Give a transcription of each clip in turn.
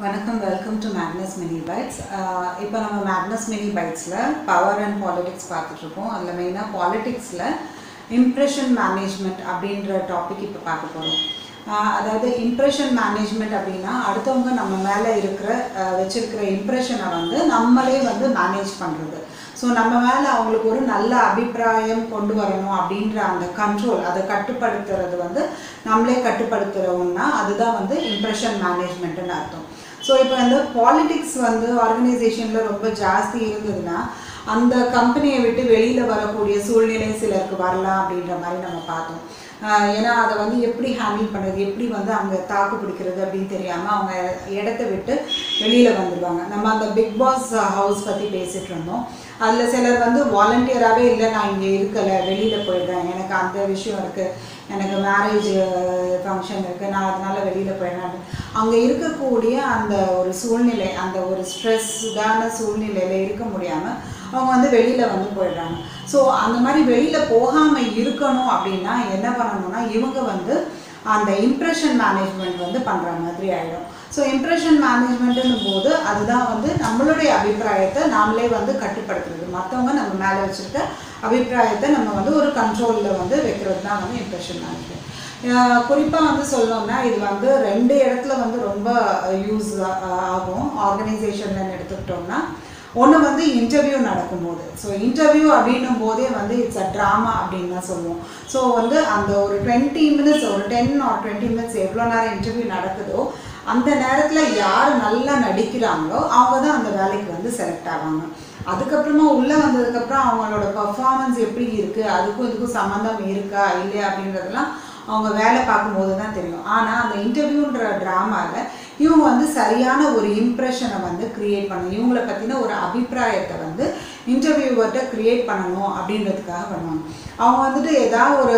வணக்கம் welcome to Magnus mini bytes இப்போ நம்ம மேக்னஸ் மினி பைட்ஸில் பவர் அண்ட் பாலிடிக்ஸ் பார்த்துட்ருக்கோம் அதில் மெயினாக பாலிடிக்ஸில் இம்ப்ரெஷன் மேனேஜ்மெண்ட் அப்படின்ற டாபிக் இப்போ பார்க்க போகிறோம் அதாவது இம்ப்ரெஷன் மேனேஜ்மெண்ட் அப்படின்னா அடுத்தவங்க நம்ம மேலே இருக்கிற ஆஹ் வச்சிருக்கிற இம்ப்ரெஷனை வந்து நம்மளே வந்து மேனேஜ் பண்ணுறது ஸோ நம்ம மேலே அவங்களுக்கு ஒரு நல்ல அபிப்பிராயம் கொண்டு வரணும் அப்படின்ற அந்த கண்ட்ரோல் அதை கட்டுப்படுத்துறது வந்து நம்மளே கட்டுப்படுத்துகிறோம்னா அதுதான் வந்து இம்ப்ரெஷன் மேனேஜ்மெண்ட்டுன்னு அர்த்தம் ஸோ இப்போ வந்து பாலிடிக்ஸ் வந்து ஆர்கனைசேஷனில் ரொம்ப ஜாஸ்தி இருந்ததுன்னா அந்த கம்பெனியை விட்டு வெளியில் வரக்கூடிய சூழ்நிலை சிலருக்கு வரலாம் அப்படின்ற மாதிரி நம்ம பார்த்தோம் ஆஹ் ஏன்னா அதை வந்து எப்படி ஹேண்டில் பண்ணுறது எப்படி வந்து அவங்க தாக்கு பிடிக்கிறது அப்படின்னு தெரியாமல் அவங்க இடத்த விட்டு வெளியில் வந்துடுவாங்க நம்ம அந்த பிக் பாஸ் ஹவுஸ் பற்றி பேசிகிட்டு இருந்தோம் அதில் சிலர் வந்து வாலண்டியராகவே இல்லை நான் இங்கே இருக்கலை வெளியில் போயிடுறேன் எனக்கு அந்த விஷயம் இருக்குது எனக்கு மேரேஜ் ஃபங்க்ஷன் இருக்குது நான் அதனால் வெளியில் போயிடுறேன் அங்கே இருக்கக்கூடிய அந்த ஒரு சூழ்நிலை அந்த ஒரு ஸ்ட்ரெஸ்டான சூழ்நிலையில் இருக்க முடியாமல் அவங்க வந்து வெளியில் வந்து போயிடுறாங்க ஸோ அந்த மாதிரி வெளியில் போகாமல் இருக்கணும் அப்படின்னா என்ன பண்ணணும்னா இவங்க வந்து அந்த இம்ப்ரெஷன் மேனேஜ்மெண்ட் வந்து பண்ணுற மாதிரி ஆகிடும் ஸோ இம்ப்ரெஷன் மேனேஜ்மெண்ட்டுன்னும் போது அதுதான் வந்து நம்மளுடைய அபிப்பிராயத்தை நாமளே வந்து கட்டுப்படுத்துறது மற்றவங்க நம்ம மேலே வச்சுருக்க அபிப்பிராயத்தை நம்ம வந்து ஒரு கண்ட்ரோலில் வந்து வைக்கிறது தான் வந்து இம்ப்ரெஷன் மேனேஜ்மெண்ட் குறிப்பாக வந்து சொல்லணும்னா இது வந்து ரெண்டு இடத்துல வந்து ரொம்ப யூஸ் ஆகும் ஆர்கனைசேஷன்லன்னு எடுத்துக்கிட்டோம்னா ஒன்று வந்து இன்டர்வியூ நடக்கும்போது ஸோ இன்டர்வியூ அப்படின்னும் போதே வந்து இட்ஸ் அ ட்ராமா அப்படின்னு தான் சொல்லுவோம் ஸோ வந்து அந்த ஒரு டுவெண்ட்டி மினிட்ஸ் ஒரு டென் ஆர் டுவெண்ட்டி மினிட்ஸ் எவ்வளோ நேரம் இன்டர்வியூ நடக்குதோ அந்த நேரத்தில் யார் நல்லா நடிக்கிறாங்களோ அவங்க தான் அந்த வேலைக்கு வந்து செலக்ட் ஆவாங்க அதுக்கப்புறமா உள்ளே வந்ததுக்கப்புறம் அவங்களோட பர்ஃபார்மன்ஸ் எப்படி இருக்குது அதுக்கும் இதுக்கும் சம்மந்தம் இருக்கா இல்லையா அப்படின்றதெல்லாம் அவங்க வேலை பார்க்கும்போது தான் தெரியும் ஆனால் அந்த இன்டர்வியூன்ற ட்ராமாவில் இவங்க வந்து சரியான ஒரு இம்ப்ரெஷனை வந்து க்ரியேட் பண்ணணும் இவங்களை பற்றின ஒரு அபிப்பிராயத்தை வந்து இன்டர்வியூவர்கிட்ட க்ரியேட் பண்ணணும் அப்படின்றதுக்காக பண்ணுவாங்க அவங்க வந்துட்டு ஏதாவது ஒரு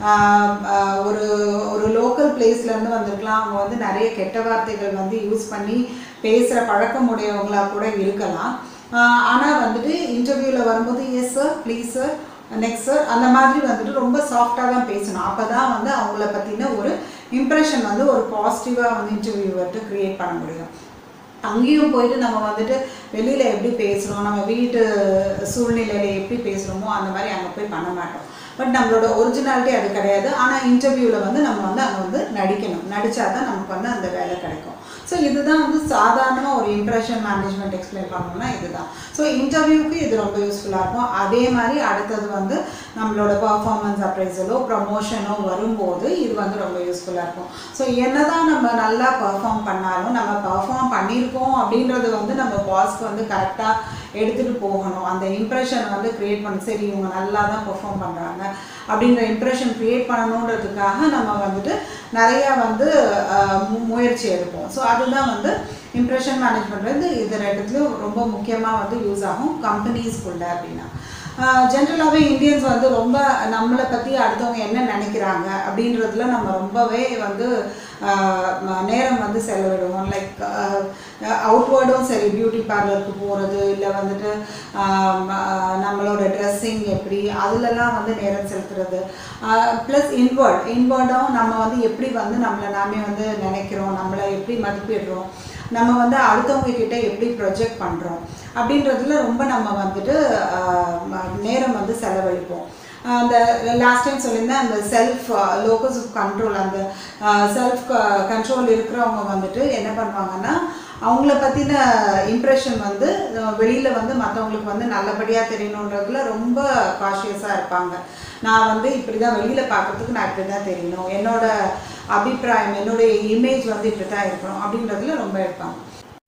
ஒரு ஒரு லோக்கல் பிளேஸ்லேருந்து வந்திருக்கலாம் அவங்க வந்து நிறைய கெட்ட வார்த்தைகள் வந்து யூஸ் பண்ணி பேசுகிற பழக்கம் உடையவங்களாக கூட இருக்கலாம் ஆனால் வந்துட்டு இன்டர்வியூவில் வரும்போது yes sir please sir next sir அந்த மாதிரி வந்துட்டு ரொம்ப சாஃப்டாக தான் பேசணும் அப்போ தான் வந்து அவங்கள பற்றின ஒரு இம்ப்ரெஷன் வந்து ஒரு பாசிட்டிவாக வந்து இன்டர்வியூவர்கிட்ட க்ரியேட் பண்ண முடியும் அங்கேயும் போயிட்டு நம்ம வந்துட்டு வெளியில் எப்படி பேசுகிறோம் நம்ம வீட்டு சூழ்நிலையில் எப்படி பேசுகிறோமோ அந்த மாதிரி அங்கே போய் பண்ண மாட்டோம் பட் நம்மளோட ஒரிஜினாலிட்டி அது கிடையாது ஆனால் இன்டர்வியூவில் வந்து நம்ம வந்து அங்கே வந்து நடிக்கணும் நடித்தா தான் நமக்கு வந்து அந்த வேலை கிடைக்கும் ஸோ இதுதான் வந்து சாதாரணமாக ஒரு இம்ப்ரெஷன் மேனேஜ்மெண்ட் எக்ஸ்பிளைன் பண்ணணும்னா இதுதான் ஸோ இன்டர்வியூக்கு இது ரொம்ப யூஸ்ஃபுல்லாக இருக்கும் அதே மாதிரி அடுத்தது வந்து நம்மளோட பர்ஃபார்மன்ஸ் அப்ரைசலோ ப்ரமோஷனோ வரும்போது இது வந்து ரொம்ப யூஸ்ஃபுல்லாக இருக்கும் ஸோ என்னதான் நம்ம நல்லா பர்ஃபார்ம் பண்ணாலும் நம்ம பர்ஃபார்ம் பண்ணியிருக்கோம் அப்படின்றது வந்து நம்ம பாஸ்க்கு வந்து கரெக்டாக எடுத்துகிட்டு போகணும் அந்த இம்ப்ரெஷன் வந்து க்ரியேட் பண்ண சரி இவங்க நல்லா தான் பெர்ஃபார்ம் பண்ணுறாங்க அப்படின்ற இம்ப்ரெஷன் க்ரியேட் பண்ணணுன்றதுக்காக நம்ம வந்துட்டு நிறையா வந்து முயற்சி எடுப்போம் ஸோ அதுதான் வந்து இம்ப்ரெஷன் மேனேஜ்மெண்ட் வந்து இது ரெண்டுத்துலையும் ரொம்ப முக்கியமாக வந்து யூஸ் ஆகும் கம்பெனிஸ்குள்ள அப்படின்னா ஜென்ரலாகவே இந்தியன்ஸ் வந்து ரொம்ப நம்மளை பற்றி அடுத்தவங்க என்ன நினைக்கிறாங்க அப்படின்றதுல நம்ம ரொம்பவே வந்து நேரம் வந்து செலவிடுவோம் லைக் அவுட்வேர்டும் சரி பியூட்டி பார்லருக்கு போகிறது இல்லை வந்துட்டு நம்மளோட ட்ரெஸ்ஸிங் எப்படி அதுலலாம் வந்து நேரம் செலுத்துறது ப்ளஸ் இன்வேர்ட் இன்வேர்டும் நம்ம வந்து எப்படி வந்து நம்மளை நாமே வந்து நினைக்கிறோம் நம்மளை எப்படி மதிப்பிடுறோம் நம்ம வந்து அடுத்தவங்க கிட்ட எப்படி ப்ரொஜெக்ட் பண்ணுறோம் அப்படின்றதுல ரொம்ப நம்ம வந்துட்டு நேரம் வந்து செலவழிப்போம் அந்த லாஸ்ட் டைம் சொல்லியிருந்தேன் அந்த செல்ஃப் லோக்கஸ் ஆஃப் கண்ட்ரோல் அந்த செல்ஃப் கண்ட்ரோல் இருக்கிறவங்க வந்துட்டு என்ன பண்ணுவாங்கன்னா அவங்கள பற்றின இம்ப்ரெஷன் வந்து வெளியில் வந்து மற்றவங்களுக்கு வந்து நல்லபடியாக தெரியணுன்றதுல ரொம்ப காஷியஸாக இருப்பாங்க நான் வந்து இப்படி தான் வெளியில் பார்க்குறதுக்கு நான் இப்படி தான் தெரியணும் என்னோட அபிப்பிராயம் என்னுடைய இமேஜ் வந்து இப்படி தான் இருக்கணும் அப்படின்றதுல ரொம்ப இருப்பாங்க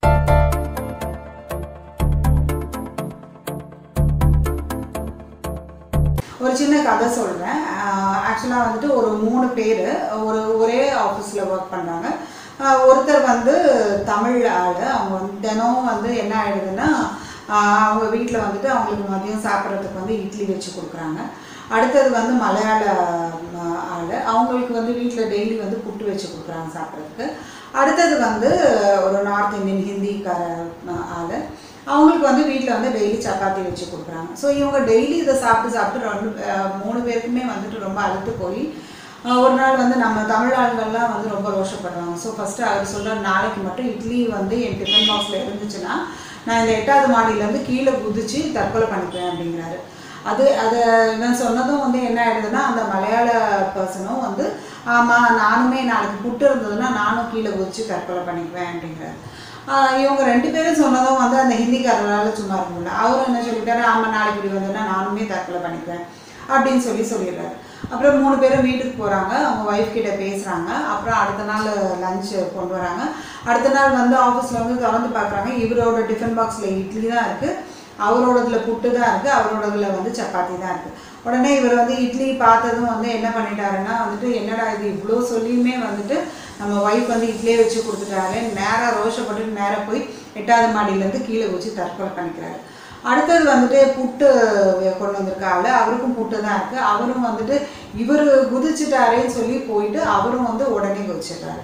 ஒரு சின்ன கதை சொல்கிறேன் ஆக்சுவலாக வந்துட்டு ஒரு மூணு பேர் ஒரு ஒரே ஆஃபீஸில் ஒர்க் பண்ணுறாங்க ஒருத்தர் வந்து தமிழ் ஆள் அவங்க வந்து தினம் வந்து என்ன ஆகிடுதுன்னா அவங்க வீட்டில் வந்துட்டு அவங்களுக்கு மதியம் சாப்பிட்றதுக்கு வந்து இட்லி வச்சு கொடுக்குறாங்க அடுத்தது வந்து மலையாள ஆள் அவங்களுக்கு வந்து வீட்டில் டெய்லி வந்து புட்டு வச்சு கொடுக்குறாங்க சாப்பிட்றதுக்கு அடுத்தது வந்து ஒரு நார்த் இந்தியன் ஹிந்திக்கார ஆள் அவங்களுக்கு வந்து வீட்டில் வந்து டெய்லி சப்பாத்தி வச்சு கொடுக்குறாங்க ஸோ இவங்க டெய்லி இதை சாப்பிட்டு சாப்பிட்டு ரெண்டு மூணு பேருக்குமே வந்துட்டு ரொம்ப அழுத்து போய் ஆஹ் ஒரு நாள் வந்து நம்ம தமிழ் ஆளுங்கள்லாம் வந்து ரொம்ப ரோஷப்படுவாங்க ஸோ ஃபஸ்ட்டு அவர் சொல்கிற நாளைக்கு மட்டும் இட்லி வந்து என் டிஃபன் பாக்ஸில் இருந்துச்சுன்னா நான் இந்த எட்டாவது மாடியிலேருந்து கீழே குதிச்சு தற்கொலை பண்ணிக்குவேன் அப்படிங்கிறாரு அது அதை இவன் சொன்னதும் வந்து என்ன ஆயிடுதுன்னா அந்த மலையாள பர்சனும் வந்து ஆமாம் நானுமே நாளைக்கு புட்டு இருந்ததுன்னா நானும் கீழே குதிச்சு தற்கொலை பண்ணிக்குவேன் அப்படிங்கிறாரு ஆஹ் இவங்க ரெண்டு பேரும் சொன்னதும் வந்து அந்த ஹிந்திக்காரரால சும்மா இருக்க முடியல அவரும் என்ன சொல்லிட்டாரு ஆமாம் நாளைக்கு இப்படி வந்ததுன்னா நானுமே தற்கொலை பண்ணிக்குவேன் அப்படின்னு சொல்லி சொல்லிடுறாரு அப்புறம் மூணு பேரும் வீட்டுக்கு போகிறாங்க அவங்க ஒய்ஃப் கிட்ட பேசுகிறாங்க அப்புறம் அடுத்த நாள் லஞ்ச் கொண்டு வராங்க அடுத்த நாள் வந்து ஆஃபீஸில் வந்து திறந்து பார்க்குறாங்க இவரோட டிஃபன் பாக்ஸில் இட்லி தான் இருக்குது அவரோடதுல புட்டு தான் இருக்குது அவரோடதுல வந்து சப்பாத்தி தான் இருக்குது உடனே இவர் வந்து இட்லி பார்த்ததும் வந்து என்ன பண்ணிட்டாருன்னா வந்துட்டு என்னடா இது இவ்வளோ சொல்லியுமே வந்துட்டு நம்ம ஒய்ஃப் வந்து இட்லியே வச்சு கொடுத்துட்டாரு நேராக ரோஷப்பட்டு நேராக போய் எட்டாவது மாடியிலேருந்து கீழே வச்சு தற்கொலை பண்ணிக்கிறாரு அடுத்தது வந்துட்டு புட்டு கொண்டு வந்திருக்காள் அவருக்கும் புட்டு தான் இருக்குது அவரும் வந்துட்டு இவர் குதிச்சிட்டாரேன்னு சொல்லி போயிட்டு அவரும் வந்து உடனே குதிச்சிட்டாரு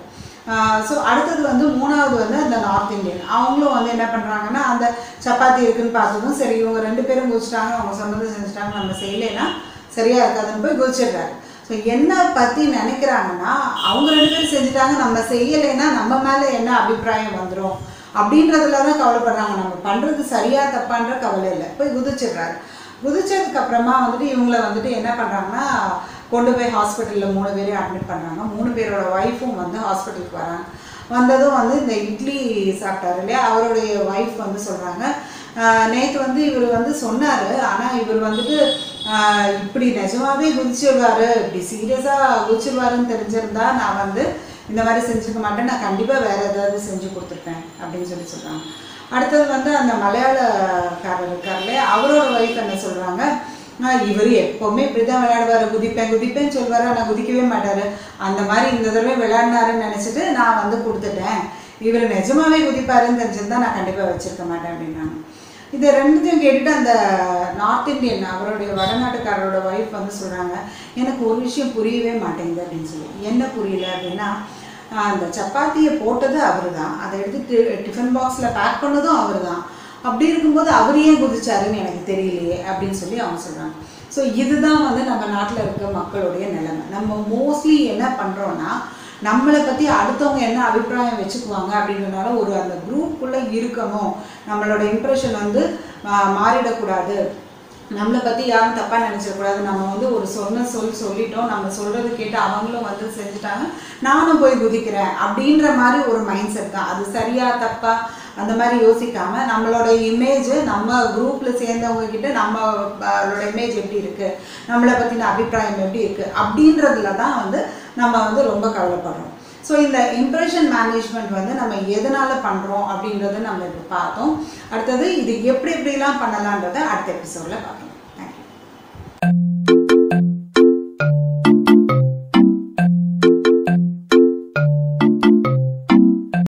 ஸோ அடுத்தது வந்து மூணாவது வந்து அந்த நார்த் இந்தியன் அவங்களும் வந்து என்ன பண்ணுறாங்கன்னா அந்த சப்பாத்தி இருக்குன்னு பார்த்ததும் சரி இவங்க ரெண்டு பேரும் குதிச்சிட்டாங்க அவங்க சொன்னதை செஞ்சுட்டாங்க நம்ம செய்யலைன்னா சரியா இருக்காதுன்னு போய் குதிச்சிடுறாரு ஸோ என்ன பற்றி நினைக்கிறாங்கன்னா அவங்க ரெண்டு பேரும் செஞ்சுட்டாங்க நம்ம செய்யலைன்னா நம்ம மேலே என்ன அபிப்பிராயம் வந்துடும் அப்படின்றதுல தான் கவலைப்படுறாங்க நம்ம பண்ணுறது சரியா தப்பான்ற கவலை இல்லை போய் குதிச்சிடுறாரு குதிச்சதுக்கு அப்புறமா வந்துட்டு இவங்கள வந்துட்டு என்ன பண்ணுறாங்கன்னா கொண்டு போய் ஹாஸ்பிட்டலில் மூணு பேரையும் அட்மிட் பண்ணுறாங்க மூணு பேரோட ஒய்ஃபும் வந்து ஹாஸ்பிட்டலுக்கு வராங்க வந்ததும் வந்து இந்த இட்லி சாப்பிட்டாரு இல்லையா அவருடைய ஒய்ஃப் வந்து சொல்கிறாங்க நேற்று வந்து இவர் வந்து சொன்னார் ஆனால் இவர் வந்துட்டு ஆஹ் இப்படி நிஜமாவே குதிச்சிருவாரு இப்படி சீரியஸாக குதிச்சிருவாருன்னு தெரிஞ்சிருந்தா நான் வந்து இந்த மாதிரி செஞ்சுருக்க மாட்டேன் நான் கண்டிப்பாக வேறு ஏதாவது செஞ்சு கொடுத்துருப்பேன் அப்படின்னு சொல்லி சொல்கிறாங்க அடுத்தது வந்து அந்த மலையாளக்காரர் இருக்கார்ல அவரோட ஒய்ஃப் என்ன சொல்கிறாங்க இவர் எப்போவுமே இப்படி தான் விளையாடுவார் குதிப்பேன் குதிப்பேன்னு சொல்லுவார் ஆனால் குதிக்கவே மாட்டார் அந்த மாதிரி இந்த தடவை விளையாடினாருன்னு நினச்சிட்டு நான் வந்து கொடுத்துட்டேன் இவர் நிஜமாவே குதிப்பாருன்னு தெரிஞ்சிருந்தா நான் கண்டிப்பாக வச்சிருக்க மாட்டேன் அப்படின்னாங்க இது ரெண்டுத்தையும் கேட்டுட்டு அந்த நார்த் இந்தியன் அவருடைய வடநாட்டுக்காரரோட ஒய்ஃப் வந்து சொல்கிறாங்க எனக்கு ஒரு விஷயம் புரியவே மாட்டேங்குது அப்படின்னு சொல்லி என்ன புரியல அப்படின்னா ஆஹ் அந்த சப்பாத்தியை போட்டது அவர் தான் அதை எடுத்து டிஃபன் பாக்ஸில் பேக் பண்ணதும் அவர் தான் அப்படி இருக்கும்போது அவர் ஏன் குதிச்சாருன்னு எனக்கு தெரியலையே அப்படின்னு சொல்லி அவங்க சொல்கிறாங்க ஸோ இதுதான் வந்து நம்ம நாட்டில் இருக்க மக்களுடைய நிலைமை நம்ம மோஸ்ட்லி என்ன பண்ணுறோன்னா நம்மளை பற்றி அடுத்தவங்க என்ன அபிப்பிராயம் வச்சுக்குவாங்க அப்படின்றனால ஒரு அந்த குரூப்புக்குள்ளே இருக்கணும் நம்மளோட இம்ப்ரெஷன் வந்து ஆஹ், மாறிடக்கூடாது நம்மளை பற்றி யாரும் தப்பாக நினச்சிடக்கூடாது நம்ம வந்து ஒரு சொன்ன சொல் சொல்லிட்டோம் நம்ம சொல்கிறது கேட்டு அவங்களும் வந்து செஞ்சுட்டாங்க நானும் போய் குதிக்கிறேன் அப்படின்ற மாதிரி ஒரு மைண்ட் செட் தான் அது சரியா தப்பா அந்த மாதிரி யோசிக்காம நம்மளோட இமேஜ் நம்ம குரூப்ல சேர்ந்தவங்க கிட்ட நம்மளோட இமேஜ் எப்படி இருக்கு நம்மளை பத்தின அபிப்பிராயம் எப்படி இருக்கு அப்படின்றதுல தான் வந்து நம்ம வந்து ரொம்ப கவலைப்படுறோம் ஸோ இந்த இம்ப்ரெஷன் மேனேஜ்மெண்ட் வந்து நம்ம எதனால பண்றோம் அப்படின்றத நம்ம இப்போ பார்த்தோம் அடுத்தது இது எப்படி எப்படிலாம் பண்ணலான்றதை அடுத்த எபிசோட்ல பார்க்கலாம் தேங்க்யூ